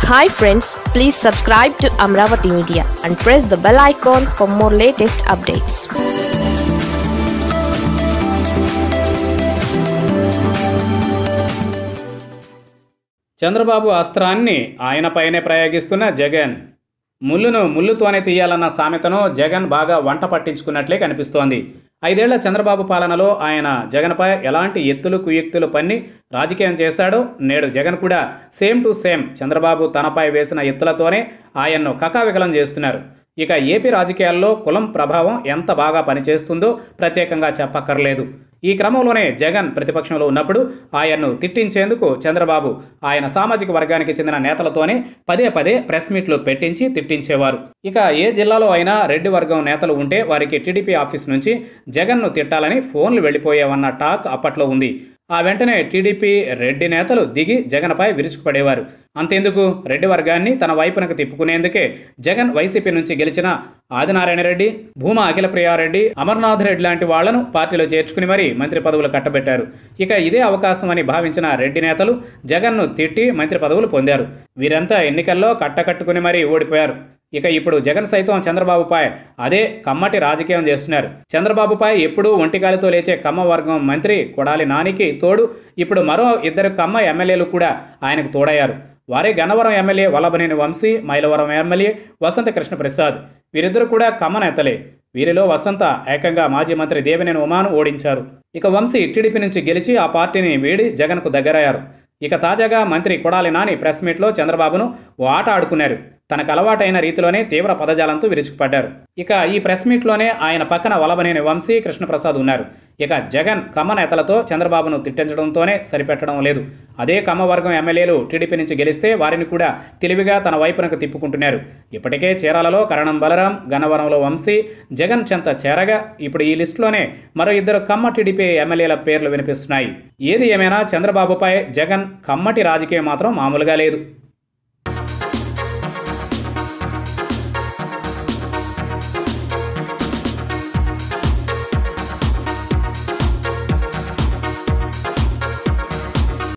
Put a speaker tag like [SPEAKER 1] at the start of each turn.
[SPEAKER 1] hi friends please subscribe to Amaravati media and press the bell icon for more latest updates
[SPEAKER 2] Chandrababu అస్త్రాన్ని ఆయనపైనే ప్రయోగిస్తున్న జగన్ ముళ్ళును ముళ్ళుతోనే తీయాలన్న సామెతను జగన్ బాగా వంట పట్టించుకున్నట్లే కనిపిస్తోంది ఐదేళ్ల చంద్రబాబు పాలనలో ఆయన జగన్పై ఎలాంటి ఎత్తులు కుయుక్తులు పన్ని రాజకీయం చేశాడో నేడు జగన్ కూడా సేమ్ టు సేమ్ చంద్రబాబు తనపై వేసిన ఎత్తులతోనే ఆయన్ను కకావికలం చేస్తున్నారు ఇక ఏపీ రాజకీయాల్లో కులం ప్రభావం ఎంత బాగా పనిచేస్తుందో ప్రత్యేకంగా చెప్పక్కర్లేదు ఈ క్రమంలోనే జగన్ ప్రతిపక్షంలో ఉన్నప్పుడు ఆయన్ను తిట్టించేందుకు చంద్రబాబు ఆయన సామాజిక వర్గానికి చెందిన నేతలతోనే పదే పదే ప్రెస్ మీట్లు పెట్టించి తిట్టించేవారు ఇక ఏ జిల్లాలో అయినా రెడ్డి వర్గం నేతలు ఉంటే వారికి టీడీపీ ఆఫీస్ నుంచి జగన్ను తిట్టాలని ఫోన్లు వెళ్ళిపోయావన్న టాక్ అప్పట్లో ఉంది ఆ వెంటనే టీడీపీ రెడ్డి నేతలు దిగి జగన్పై విరుచుకుపడేవారు అంతెందుకు రెడ్డి వర్గాన్ని తన వైపునకు తిప్పుకునేందుకే జగన్ వైసీపీ నుంచి గెలిచిన ఆదినారాయణ రెడ్డి భూమా అఖిలప్రియారెడ్డి అమర్నాథ్ రెడ్డి లాంటి వాళ్లను పార్టీలో చేర్చుకుని మరీ మంత్రి పదవులు కట్టబెట్టారు ఇక ఇదే అవకాశం అని భావించిన రెడ్డి నేతలు జగన్ను తిట్టి మంత్రి పదవులు పొందారు వీరంతా ఎన్నికల్లో కట్టకట్టుకుని మరీ ఓడిపోయారు ఇక ఇప్పుడు జగన్ సైతం చంద్రబాబుపై అదే కమ్మటి రాజకీయం చేస్తున్నారు చంద్రబాబుపై ఎప్పుడూ ఒంటిగాలితో లేచే కమ్మ వర్గం మంత్రి కొడాలి నానికి తోడు ఇప్పుడు మరో ఇద్దరు కమ్మ ఎమ్మెల్యేలు కూడా ఆయనకు తోడయ్యారు వారే గన్నవరం ఎమ్మెల్యే వల్లభనేని వంశీ మైలవరం ఎమ్మెల్యే వసంత కృష్ణప్రసాద్ వీరిద్దరు కూడా కమ్మ నేతలే వీరిలో వసంత ఏకంగా మాజీ మంత్రి దేవినేని ఉమాను ఓడించారు ఇక వంశీ టీడీపీ నుంచి గెలిచి ఆ పార్టీని వీడి జగన్కు దగ్గరయ్యారు ఇక తాజాగా మంత్రి కొడాలి నాని ప్రెస్ మీట్లో చంద్రబాబును ఓ ఆట ఆడుకున్నారు తనకు అలవాటైన రీతిలోనే తీవ్ర పదజాలంతో విరుచుకుపడ్డారు ఇక ఈ ప్రెస్ మీట్లోనే ఆయన పక్కన వలభనేని వంశీ కృష్ణప్రసాద్ ఉన్నారు ఇక జగన్ కమ్మ నేతలతో చంద్రబాబును తిట్టించడంతోనే సరిపెట్టడం లేదు అదే కమ్మ వర్గం ఎమ్మెల్యేలు టీడీపీ నుంచి గెలిస్తే వారిని కూడా తెలివిగా తన వైపునకు తిప్పుకుంటున్నారు ఇప్పటికే చీరాలలో కరణం బలరాం గన్నవరంలో వంశీ జగన్ చెంత చేరగా ఇప్పుడు ఈ లిస్టులోనే మరో ఇద్దరు కమ్మ టీడీపీ ఎమ్మెల్యేల పేర్లు వినిపిస్తున్నాయి ఏది ఏమైనా చంద్రబాబుపై జగన్ కమ్మటి రాజకీయం మాత్రం మామూలుగా లేదు